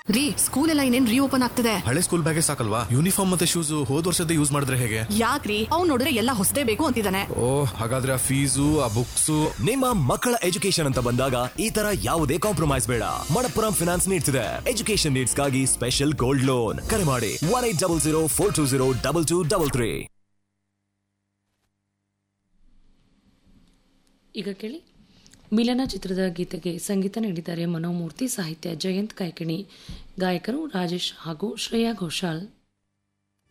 ರೀ ಸ್ಕೂಲ್ ಎಲ್ಲ ಇನ್ನೇನ್ ರೀಓಪನ್ ಆಗ್ತದೆ ಹಳೆ ಸ್ಕೂಲ್ ಬ್ಯಾಗೇ ಸಾಕಲ್ವಾ ಯೂನಿಫಾರ್ಮ್ ಮತ್ತೆ ಶೂಸ್ ಹೋದ್ ವರ್ಷದ ಯೂಸ್ ಮಾಡಿದ್ರೆ ಹೇಗೆ ಯಾಕ್ರಿ ಅವ್ನ್ ನೋಡಿದ್ರೆ ಎಲ್ಲ ಹೊಸದೇ ಬೇಕು ಅಂತಿದ್ದಾನೆ ಓ ಹಾಗಾದ್ರೆ ಆ ಫೀಸು ಆ ಬುಕ್ಸು ನಿಮ್ಮ ಮಕ್ಕಳ ಎಜುಕೇಶನ್ ಅಂತ ಬಂದಾಗ ಈ ತರ ಯಾವುದೇ ಕಾಂಪ್ರಮೈಸ್ ಬೇಡ ಮಣಪ್ಪುರಂ ಫಿನಾನ್ಸ್ ನೀಡ್ತಿದೆ ಎಜುಕೇಶನ್ ನೀಡ್ಸ್ಗಾಗಿ ಸ್ಪೆಷಲ್ ಗೋಲ್ಡ್ ಲೋನ್ ಕರೆ ಮಾಡಿ one eight double zero four two zero double two double three ಈಗ ಕೇಳಿ ಮಿಲನ ಚಿತ್ರದ ಗೀತೆಗೆ ಸಂಗೀತ ನೀಡಿದ್ದಾರೆ ಮನೋಮೂರ್ತಿ ಸಾಹಿತ್ಯ ಜಯಂತ್ ಕಾಯ್ಕಿಣಿ ಗಾಯಕರು ರಾಜೇಶ್ ಹಾಗೂ ಶ್ರೇಯಾ ಘೋಷಾಲ್